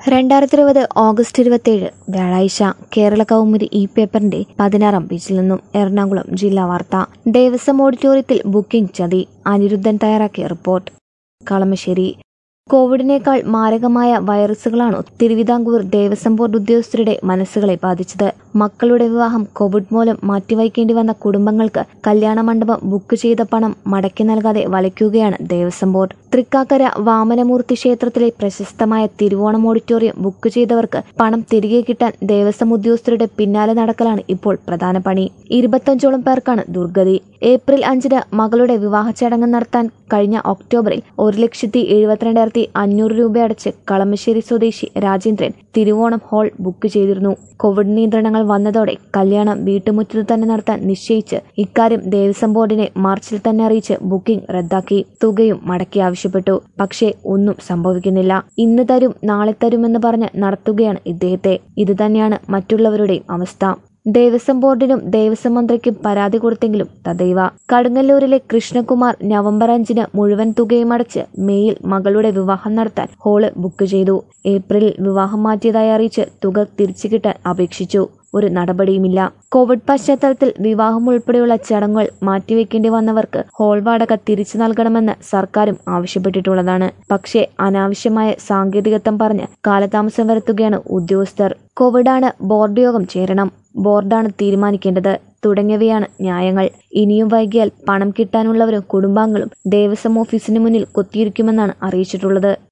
രണ്ടായിരത്തി ഇരുപത് ഓഗസ്റ്റ് ഇരുപത്തിയേഴ് വ്യാഴാഴ്ച കേരള കൗമുദി ഇ പേപ്പറിന്റെ പതിനാറാം പേജിൽ നിന്നും എറണാകുളം ജില്ലാ വാർത്ത ദേവസ്വം ഓഡിറ്റോറിയത്തിൽ ബുക്കിംഗ് ചതി അനിരുദ്ധൻ തയ്യാറാക്കിയ റിപ്പോർട്ട് കളമശ്ശേരി കോവിഡിനേക്കാൾ മാരകമായ വൈറസുകളാണോ തിരുവിതാംകൂർ ദേവസ്വം ബോർഡ് ഉദ്യോഗസ്ഥരുടെ മനസ്സുകളെ ബാധിച്ചത് മക്കളുടെ വിവാഹം കോവിഡ് മൂലം മാറ്റിവയ്ക്കേണ്ടി വന്ന കുടുംബങ്ങൾക്ക് കല്യാണ മണ്ഡപം ബുക്ക് ചെയ്ത പണം മടക്കി നൽകാതെ വലയ്ക്കുകയാണ് ദേവസ്വം ബോർഡ് തൃക്കാക്കര വാമനമൂർത്തി ക്ഷേത്രത്തിലെ പ്രശസ്തമായ തിരുവോണം ഓഡിറ്റോറിയം ബുക്ക് ചെയ്തവർക്ക് പണം തിരികെ കിട്ടാൻ ദേവസ്വം ഉദ്യോഗസ്ഥരുടെ പിന്നാലെ നടക്കലാണ് ഇപ്പോൾ പ്രധാന പണി ഇരുപത്തഞ്ചോളം പേർക്കാണ് ദുർഗതി ഏപ്രിൽ അഞ്ചിന് മകളുടെ വിവാഹ ചടങ്ങ് നടത്താൻ കഴിഞ്ഞ ഒക്ടോബറിൽ ഒരു ലക്ഷത്തി എഴുപത്തിരണ്ടായിരത്തി അഞ്ഞൂറ് രൂപ അടച്ച് കളമശ്ശേരി സ്വദേശി രാജേന്ദ്രൻ തിരുവോണം ഹാൾ ബുക്ക് ചെയ്തിരുന്നു കോവിഡ് നിയന്ത്രണങ്ങൾ വന്നതോടെ കല്യാണം വീട്ടുമുറ്റത്ത് തന്നെ നടത്താൻ നിശ്ചയിച്ച് ഇക്കാര്യം ദേവസ്വം ബോർഡിനെ മാർച്ചിൽ തന്നെ അറിയിച്ച് ബുക്കിംഗ് റദ്ദാക്കി തുകയും മടക്കി ആവശ്യപ്പെട്ടു പക്ഷേ ഒന്നും സംഭവിക്കുന്നില്ല ഇന്ന് തരും നാളെ തരുമെന്ന് പറഞ്ഞ് നടത്തുകയാണ് ഇദ്ദേഹത്തെ ഇതുതന്നെയാണ് മറ്റുള്ളവരുടെയും അവസ്ഥ ദേവസ്വം ബോർഡിനും ദേവസ്വം മന്ത്രിക്കും പരാതി കൊടുത്തെങ്കിലും തദൈവ കടുങ്ങല്ലൂരിലെ കൃഷ്ണകുമാർ നവംബർ അഞ്ചിന് മുഴുവൻ തുകയും അടച്ച് മെയ്യിൽ മകളുടെ വിവാഹം നടത്താൻ ഹോള് ബുക്ക് ചെയ്തു ഏപ്രിലിൽ വിവാഹം മാറ്റിയതായി അറിയിച്ച് തുക തിരിച്ചു കിട്ടാൻ അപേക്ഷിച്ചു ഒരു നടപടിയുമില്ല കോവിഡ് പശ്ചാത്തലത്തിൽ വിവാഹം ഉൾപ്പെടെയുള്ള ചടങ്ങുകൾ മാറ്റിവെക്കേണ്ടി വന്നവർക്ക് ഹോൾ വാടക തിരിച്ചു നൽകണമെന്ന് സർക്കാരും ആവശ്യപ്പെട്ടിട്ടുള്ളതാണ് പക്ഷേ അനാവശ്യമായ സാങ്കേതികത്വം പറഞ്ഞ് കാലതാമസം വരുത്തുകയാണ് ഉദ്യോഗസ്ഥർ കോവിഡാണ് ബോർഡ് യോഗം ചേരണം ബോർഡാണ് തീരുമാനിക്കേണ്ടത് തുടങ്ങിയവയാണ് ന്യായങ്ങൾ ഇനിയും വൈകിയാൽ പണം കിട്ടാനുള്ളവരും കുടുംബാംഗങ്ങളും ദേവസ്വം ഓഫീസിന് മുന്നിൽ കൊത്തിയിരിക്കുമെന്നാണ് അറിയിച്ചിട്ടുള്ളത്